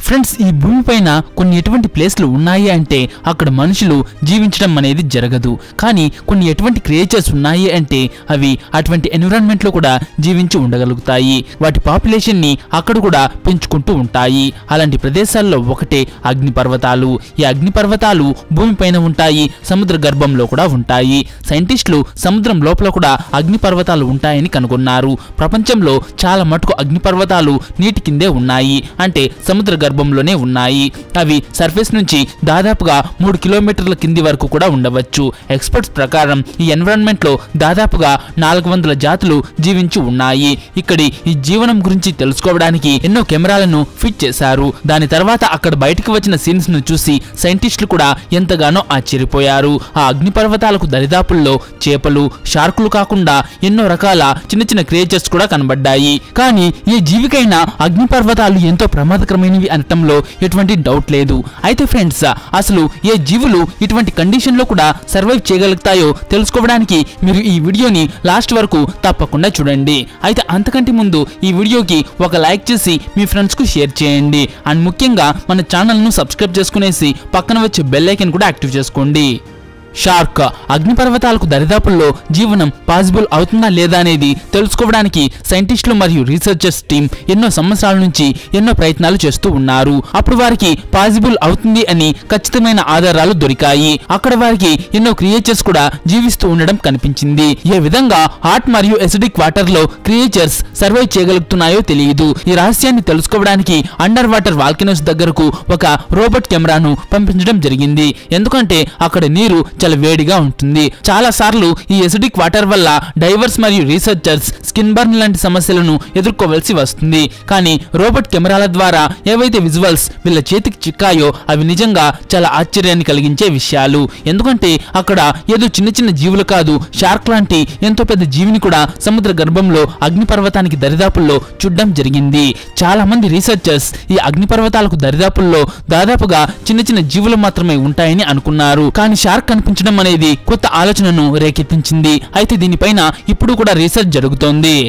friends ఈ భూమి పైన కొన్ని ఎటువంటి ప్లేస్లు ఉన్నాయి అంటే అక్కడ మనుషులు జీవించడం అనేది జరగదు కానీ కొన్ని ఎటువంటి క్రియేచర్స్ ఉన్నాయి అంటే అవి అటువంటి ఎన్విరాన్మెంట్ లో కూడా జీవించి ఉండగలుగుతాయి వాటి పాపులేషన్ ని అక్కడ కూడా పెంచుకుంటూ ఉంటాయి అలాంటి ప్రదేశాల్లో ఒకటే అగ్నిపర్వతాలు ఈ అగ్నిపర్వతాలు భూమిపైన ఉంటాయి సముద్ర గర్భంలో కూడా ఉంటాయి సైంటిస్టులు సముద్రం లోపల కూడా అగ్నిపర్వతాలు ఉంటాయని కనుగొన్నారు ప్రపంచంలో చాలా మటుకు అగ్నిపర్వతాలు నీటి కిందే ఉన్నాయి అంటే సముద్ర గర్భంలోనే ఉన్నాయి అవి సర్ఫేస్ నుంచి దాదాపుగా మూడు కిలోమీటర్ల కింది వరకు కూడా ఉండవచ్చు ఎక్స్పర్ట్స్ ప్రకారం ఈ ఎన్విరాన్మెంట్ లో దాదాపుగా నాలుగు వందల జాతులు జీవించి ఉన్నాయి ఇక్కడి ఈ జీవనం గురించి తెలుసుకోవడానికి ఎన్నో కెమెరాలను ఫిట్ చేశారు దాని తర్వాత అక్కడ బయటకు వచ్చిన సీన్స్ ను చూసి సైంటిస్టులు కూడా ఎంతగానో ఆశ్చర్యపోయారు ఆ అగ్నిపర్వతాలకు దరిదాపుల్లో చేపలు షార్కులు కాకుండా ఎన్నో రకాల చిన్న చిన్న క్రియేచర్స్ కూడా కనబడ్డాయి కానీ ఈ జీవికైనా అగ్నిపర్వతాలు ఎంతో ప్రమాదకరమైనవి అనటంలో ఎటువంటి డౌట్ లేదు అయితే ఫ్రెండ్స్ అసలు ఏ జీవులు ఇటువంటి కండిషన్ లో కూడా సర్వైవ్ చేయగలుగుతాయో తెలుసుకోవడానికి మీరు ఈ వీడియోని లాస్ట్ వరకు తప్పకుండా చూడండి అయితే అంతకంటే ముందు ఈ వీడియోకి ఒక లైక్ చేసి మీ ఫ్రెండ్స్ కు షేర్ చేయండి అండ్ ముఖ్యంగా మన ఛానల్ ను సబ్స్క్రైబ్ చేసుకునేసి పక్కన వచ్చే బెల్ ఐకన్ కూడా యాక్టివ్ చేసుకోండి షార్క్ అగ్నిపర్వతాలకు దరిదాపుల్లో జీవనం పాసిబుల్ అవుతుందా లేదా అనేది తెలుసుకోవడానికి సైంటిస్టులు మరియు రీసెర్చర్స్ టీం ఎన్నో సంవత్సరాల నుంచి ఎన్నో ప్రయత్నాలు చేస్తూ ఉన్నారు అప్పుడు వారికి పాసిబుల్ అవుతుంది అని ఖచ్చితమైన ఆధారాలు దొరికాయి అక్కడ వారికి ఎన్నో క్రియేచర్స్ కూడా జీవిస్తూ ఉండడం కనిపించింది ఏ విధంగా హాట్ మరియు ఎసిడిక్ వాటర్ లో క్రియేచర్స్ సర్వైవ్ చేయగలుగుతున్నాయో తెలియదు ఈ రహస్యాన్ని తెలుసుకోవడానికి అండర్ వాటర్ వాల్కెనోస్ దగ్గరకు ఒక రోబోట్ కెమెరాను పంపించడం జరిగింది ఎందుకంటే అక్కడ నీరు చాలా వేడిగా ఉంటుంది చాలా సార్లు ఈ ఎసిడిక్ వాటర్ వల్ల డైవర్స్ మరియు రీసెర్చర్స్ స్కిన్ బర్న్ లాంటి సమస్యలను ఎదుర్కోవాల్సి వస్తుంది కానీ రోబోట్ కెమెరాల ద్వారా ఏవైతే విజువల్స్ వీళ్ళ చేతికి చిక్కాయో అవి నిజంగా చాలా ఆశ్చర్యాన్ని కలిగించే విషయాలు ఎందుకంటే అక్కడ ఏదో చిన్న చిన్న జీవులు కాదు షార్క్ లాంటి ఎంతో పెద్ద జీవిని కూడా సముద్ర గర్భంలో అగ్నిపర్వతానికి దరిదాపుల్లో చూడడం జరిగింది చాలా మంది రీసెర్చర్స్ ఈ అగ్నిపర్వతాలకు దరిదాపుల్లో దాదాపుగా చిన్న చిన్న జీవులు మాత్రమే ఉంటాయని అనుకున్నారు కానీ షార్క్ కనిపించడం అనేది కొత్త ఆలోచనను రేకెత్తించింది అయితే దీనిపైన ఇప్పుడు కూడా రీసెర్చ్ జరుగుతోంది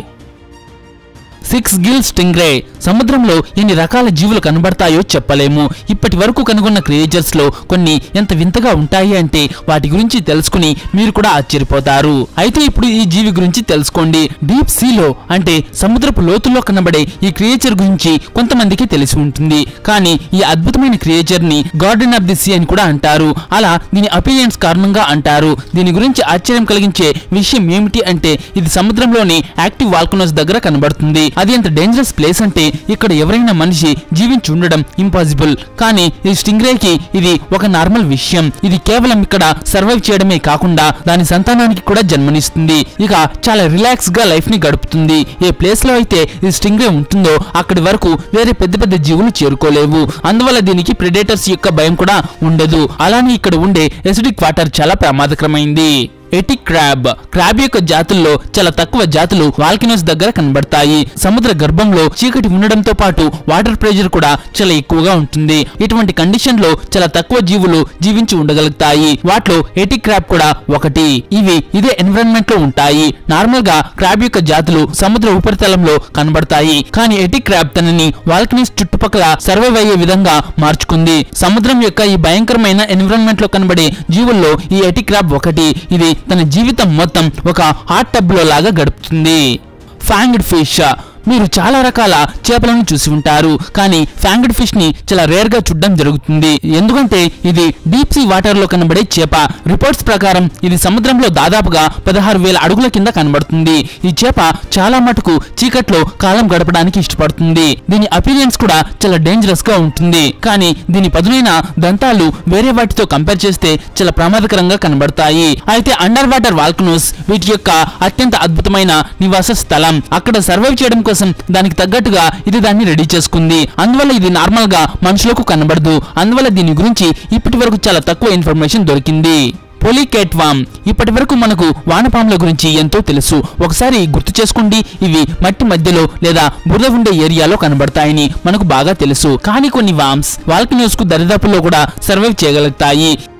సిక్స్ గిల్ స్టింగ్రే సముద్రంలో ఎన్ని రకాల జీవులు కనబడతాయో చెప్పలేము ఇప్పటి వరకు కనుగొన్న క్రియేచర్స్ లో కొన్ని ఎంత వింతగా ఉంటాయి అంటే వాటి గురించి తెలుసుకుని మీరు కూడా ఆశ్చర్యపోతారు అయితే ఇప్పుడు ఈ జీవి గురించి తెలుసుకోండి డీప్ సీలో అంటే సముద్రపు లోతుల్లో కనబడే ఈ క్రియేచర్ గురించి కొంతమందికి తెలిసి ఉంటుంది కానీ ఈ అద్భుతమైన క్రియేచర్ ని గార్డెన్ ఆఫ్ ది సీ అని కూడా అంటారు అలా దీని అపీరియన్స్ కారణంగా అంటారు దీని గురించి ఆశ్చర్యం కలిగించే విషయం ఏమిటి అంటే ఇది సముద్రంలోని యాక్టివ్ వాల్కనోస్ దగ్గర కనబడుతుంది అది ఎంత డేంజరస్ ప్లేస్ అంటే ఇక్కడ ఎవరైనా మనిషి జీవించి ఉండడం ఇంపాసిబుల్ కానీ ఈ స్టింగ్రేకి ఇది ఒక నార్మల్ విషయం ఇది కేవలం ఇక్కడ సర్వైవ్ చేయడమే కాకుండా దాని సంతానానికి కూడా జన్మనిస్తుంది ఇక చాలా రిలాక్స్ గా లైఫ్ ని గడుపుతుంది ఏ ప్లేస్ లో అయితే ఈ స్టింగ్రే ఉంటుందో అక్కడి వరకు వేరే పెద్ద పెద్ద జీవులు చేరుకోలేవు అందువల్ల దీనికి ప్రెడేటర్స్ యొక్క భయం కూడా ఉండదు అలానే ఇక్కడ ఉండే ఎసిడిక్ వాటర్ చాలా ప్రమాదకరమైంది ఎటిక్ క్రాబ్ క్రాబ్ యొక్క జాతుల్లో చాలా తక్కువ జాతులు వాల్కినోస్ దగ్గర కనబడతాయి సముద్ర గర్భంలో చీకటి ఉండడంతో పాటు వాటర్ ప్రెషర్ కూడా చాలా ఎక్కువగా ఉంటుంది ఇటువంటి కండిషన్ లో చాలా తక్కువ జీవులు జీవించి ఉండగలుగుతాయి వాటిలో ఎటిక్ క్రాబ్ కూడా ఒకటి ఇవి ఇదే ఎన్విరాన్మెంట్ లో ఉంటాయి నార్మల్ గా క్రాబ్ యొక్క జాతులు సముద్ర ఉపరితలంలో కనబడతాయి కానీ ఎటిక్ క్రాబ్ తనని వాల్కనీస్ చుట్టుపక్కల సర్వైవ్ అయ్యే విధంగా మార్చుకుంది సముద్రం యొక్క ఈ భయంకరమైన ఎన్విరాన్మెంట్ లో కనబడే జీవుల్లో ఈ ఎటిక్ క్రాబ్ ఒకటి ఇది తన జీవితం మొత్తం ఒక హాట్ టబ్ లో లాగా గడుపుతుంది ఫ్యాంగ్డ్ ఫిష్ మీరు చాలా రకాల చేపలను చూసి ఉంటారు కానీ ఫ్యాంగ్డ్ ఫిష్ ని చాలా రేర్ గా చూడడం జరుగుతుంది ఎందుకంటే ఇది డీప్ సీ వాటర్ లో కనబడే చేప రిపోర్ట్స్ ప్రకారం ఇది సముద్రంలో దాదాపుగా పదహారు వేల అడుగుల కింద కనబడుతుంది ఈ చేప చాలా మటుకు చీకట్లో కాలం గడపడానికి ఇష్టపడుతుంది దీని అపీరియన్స్ కూడా చాలా డేంజరస్ గా ఉంటుంది కానీ దీని పదునైన దంతాలు వేరే వాటితో కంపేర్ చేస్తే చాలా ప్రమాదకరంగా కనబడతాయి అయితే అండర్ వాటర్ వాల్కనోస్ వీటి యొక్క అత్యంత అద్భుతమైన నివాస స్థలం అక్కడ సర్వైవ్ చేయడం కోసం దానికి తగ్గట్టుగా ఇది దాన్ని రెడీ చేసుకుంది అందువల్ల ఇది నార్మల్ గా మనుషులకు కనబడదు అందువల్ల దీని గురించి ఇప్పటి వరకు చాలా తక్కువ ఇన్ఫర్మేషన్ దొరికింది పొలికేట్వామ్ ఇప్పటి వరకు మనకు వానపాముల గురించి ఎంతో తెలుసు ఒకసారి గుర్తు చేసుకోండి ఇవి మట్టి మధ్యలో లేదా బురద ఉండే ఏరియాలో కనబడతాయని మనకు బాగా తెలుసు కానీ కొన్ని వామ్స్ వాల్కనోస్ కు దరిదాపుల్లో కూడా సర్వైవ్ చేయగలుగుతాయి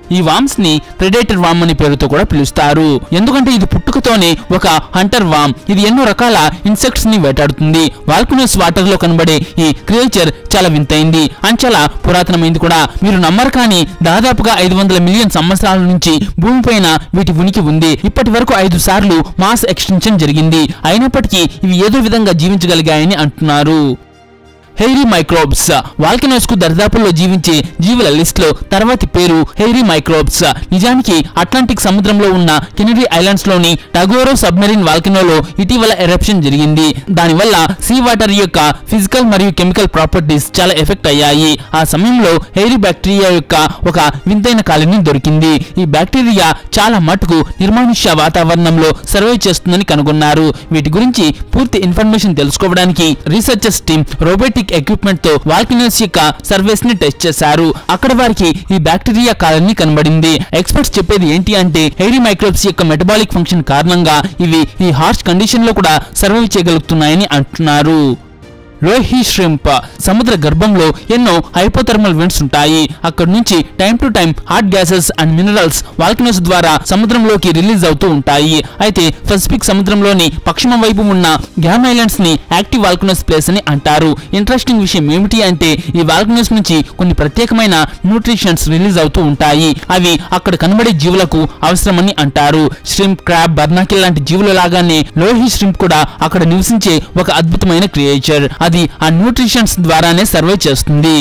ఈ వామ్స్ ని ప్రెడేటర్ వామ్ అనే పేరుతో కూడా పిలుస్తారు ఎందుకంటే ఇది పుట్టుకతోనే ఒక హంటర్ వామ్ ఇది ఎన్నో రకాల ఇన్సెక్ట్స్ ని వేటాడుతుంది వాల్కనోస్ వాటర్ లో కనబడే ఈ క్రియేచర్ చాలా వింతైంది అండ్ చాలా పురాతనమైంది కూడా మీరు నమ్మరు కానీ దాదాపుగా ఐదు వందల మిలియన్ సంవత్సరాల నుంచి భూమిపైన వీటి ఉనికి ఉంది ఇప్పటి వరకు ఐదు సార్లు మాస్ ఎక్స్టెన్షన్ జరిగింది అయినప్పటికీ ఇవి ఏదో విధంగా జీవించగలిగాయని అంటున్నారు హెయిరీ మైక్రోబ్స్ వాల్కనోస్ కు దరిదాపుల్లో జీవించే జీవుల లిస్ట్ లో తర్వాతి పేరు హెయిరీ మైక్రోబ్స్ నిజానికి అట్లాంటిక్ సముద్రంలో ఉన్న కెనరీ ఐలాండ్స్ లోని టగోరో సబ్మెరీన్ వాల్కనోలో ఇటీవల ఎరప్షన్ జరిగింది దానివల్ల సీ వాటర్ యొక్క ఫిజికల్ మరియు కెమికల్ ప్రాపర్టీస్ చాలా ఎఫెక్ట్ అయ్యాయి ఆ సమయంలో హెయిరీ బ్యాక్టీరియా యొక్క ఒక వింతైన కాలనీ దొరికింది ఈ బ్యాక్టీరియా చాలా మటుకు నిర్మానుష్య వాతావరణంలో సర్వే చేస్తుందని కనుగొన్నారు వీటి గురించి పూర్తి ఇన్ఫర్మేషన్ తెలుసుకోవడానికి రీసెర్చర్స్ టీం రోబోటిక్ ఎక్విప్మెంట్ తో వాల్కినస్ యొక్క సర్వేస్ ని టెస్ట్ చేశారు అక్కడ వారికి ఈ బ్యాక్టీరియా కాలనీ కనబడింది ఎక్స్పర్ట్స్ చెప్పేది ఏంటి అంటే హెయిరీ మైక్రోబ్స్ యొక్క మెటబాలిక్ ఫంక్షన్ కారణంగా ఇవి ఈ హార్ష్ కండిషన్ లో కూడా సర్వైవ్ చేయగలుగుతున్నాయని అంటున్నారు లోహి ష్రింప్ సముద్ర గర్భంలో ఎన్నో హైపోథర్మల్ వెంట్స్ ఉంటాయి అక్కడ నుంచి time to time hot gases and minerals volcanoes ద్వారా సముద్రంలోకి రిలీజ్ అవుతూ ఉంటాయి అయితే పసిఫిక్ సముద్రంలోని పశ్చిమ వైపు ఉన్న గ్యామ్ ఐలాండ్స్ ని యాక్టివ్ వాల్కనోస్ ప్లేస్ అని అంటారు ఇంట్రెస్టింగ్ విషయం ఏమిటి అంటే ఈ వాల్కనోస్ నుంచి కొన్ని ప్రత్యేకమైన న్యూట్రిషన్స్ రిలీజ్ అవుతూ ఉంటాయి అవి అక్కడ కనబడే జీవులకు అవసరమని అంటారు ష్రింప్ క్రాబ్ బర్నాకిల్ లాంటి జీవుల లాగానే లోహి ష్రింప్ కూడా అక్కడ నివసించే ఒక అద్భుతమైన క్రియేచర్ అది ఆ న్యూట్రిషన్స్ ద్వారానే సర్వే చేస్తుంది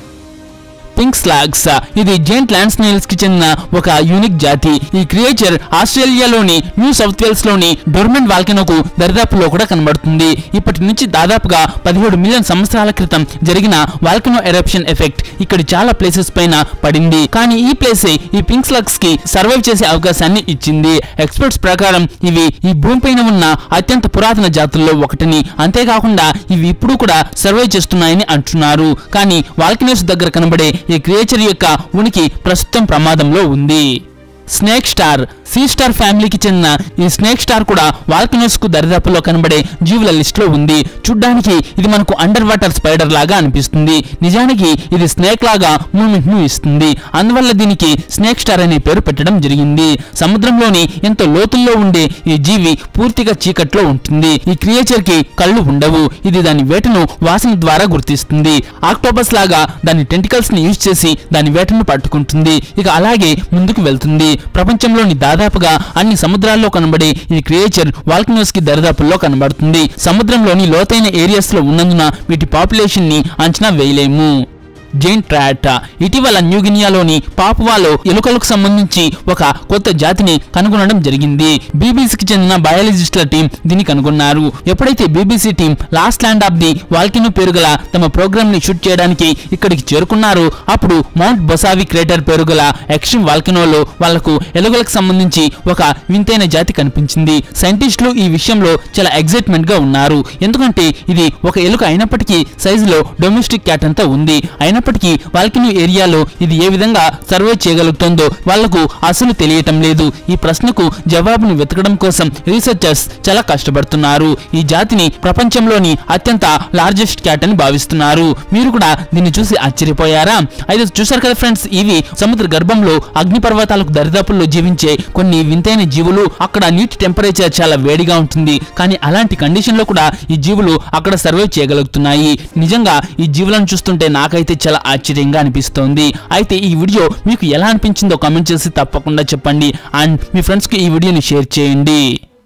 పింక్ స్లాగ్స్ ఇది జెంట్ ల్యాండ్ స్నేల్స్ కి చెందిన ఒక యూనిక్ జాతి ఈ క్రియేచర్ ఆస్ట్రేలియాలోని న్యూ సౌత్ వేల్స్ లోని డొర్మెంట్ వాల్కెనోకు దరిదాపులో కూడా కనబడుతుంది ఇప్పటి నుంచి దాదాపుగా పదిహేడు మిలియన్ సంవత్సరాల క్రితం జరిగిన వాల్కెనో ఎరప్షన్ ఎఫెక్ట్ ఇక్కడ చాలా ప్లేసెస్ పైన పడింది కానీ ఈ ప్లేసే ఈ పింక్ స్లగ్స్ కి సర్వైవ్ చేసే అవకాశాన్ని ఇచ్చింది ఎక్స్పర్ట్స్ ప్రకారం ఇవి ఈ భూమిపైన ఉన్న అత్యంత పురాతన జాతుల్లో ఒకటిని అంతేకాకుండా ఇవి ఇప్పుడు కూడా సర్వైవ్ చేస్తున్నాయని అంటున్నారు కానీ వాల్కినోస్ దగ్గర కనబడే ఈ క్రియేచర్ యొక్క ఉనికి ప్రస్తుతం ప్రమాదంలో ఉంది స్నేక్ స్టార్ సీ స్టార్ ఫ్యామిలీకి చెందిన ఈ స్నేక్ స్టార్ కూడా వాల్కనోస్ కు దరిదాపుల్లో కనబడే జీవుల లిస్ట్ లో ఉంది చూడ్డానికి ఇది మనకు అండర్ వాటర్ స్పైడర్ లాగా అనిపిస్తుంది నిజానికి ఇది స్నేక్ లాగా మూమెంట్ ను ఇస్తుంది అందువల్ల దీనికి స్నేక్ స్టార్ అనే పేరు పెట్టడం జరిగింది సముద్రంలోని ఎంతో లోతుల్లో ఉండే ఈ జీవి పూర్తిగా చీకట్లో ఉంటుంది ఈ క్రియేచర్ కి కళ్ళు ఉండవు ఇది దాని వేటను వాసన ద్వారా గుర్తిస్తుంది ఆక్టోబస్ లాగా దాని టెంటికల్స్ ని యూజ్ చేసి దాని వేటను పట్టుకుంటుంది ఇక అలాగే ముందుకు వెళ్తుంది ప్రపంచంలోని దాదాపుగా అన్ని సముద్రాల్లో కనబడే ఈ క్రియేచర్ వాల్కనోస్ కి దరిదాపుల్లో కనబడుతుంది సముద్రంలోని లోతైన ఏరియాస్ లో ఉన్నందున వీటి పాపులేషన్ ని అంచనా వేయలేము జైన్ ట్రాట్ ఇటీవల న్యూగినియాలోని పాపువాలో ఎలుకలకు సంబంధించి ఒక కొత్త జాతిని కనుగొనడం జరిగింది బీబీసీకి చెందిన బయాలజిస్టుల టీం దీన్ని కనుగొన్నారు ఎప్పుడైతే BBC team lost land of the volcano పేరుగల తమ ప్రోగ్రామ్ ని షూట్ చేయడానికి ఇక్కడికి చేరుకున్నారు అప్పుడు మౌంట్ బొసావి క్రేటర్ పేరుగల ఎక్స్ట్రీమ్ వాల్కినోలో వాళ్లకు ఎలుకలకు సంబంధించి ఒక వింతైన జాతి కనిపించింది సైంటిస్టులు ఈ విషయంలో చాలా ఎగ్జైట్మెంట్ గా ఉన్నారు ఎందుకంటే ఇది ఒక ఎలుక అయినప్పటికీ సైజులో డొమెస్టిక్ క్యాట్ అంతా ఉంది అయినప్పటికీ వాల్కినో ఏరియాలో ఇది ఏ విధంగా సర్వే చేయగలుగుతుందో వాళ్లకు అసలు తెలియటం లేదు ఈ ప్రశ్నకు జవాబును వెతకడం కోసం రీసెర్చర్స్ చాలా కష్టపడుతున్నారు ఈ జాతిని ప్రపంచంలోని అత్యంత లార్జెస్ట్ క్యాట్ అని భావిస్తున్నారు మీరు కూడా దీన్ని చూసి ఆశ్చర్యపోయారా అయితే చూశారు కదా ఫ్రెండ్స్ ఇవి సముద్ర గర్భంలో అగ్నిపర్వతాలకు దరిదాపుల్లో జీవించే కొన్ని వింతైన జీవులు అక్కడ నీటి టెంపరేచర్ చాలా వేడిగా ఉంటుంది కానీ అలాంటి కండిషన్ లో కూడా ఈ జీవులు అక్కడ సర్వైవ్ చేయగలుగుతున్నాయి నిజంగా ఈ జీవులను చూస్తుంటే నాకైతే చాలా ఆశ్చర్యంగా అనిపిస్తోంది అయితే ఈ వీడియో మీకు ఎలా అనిపించిందో కామెంట్ చేసి తప్పకుండా చెప్పండి అండ్ మీ ఫ్రెండ్స్కి ఈ వీడియోని షేర్ చేయండి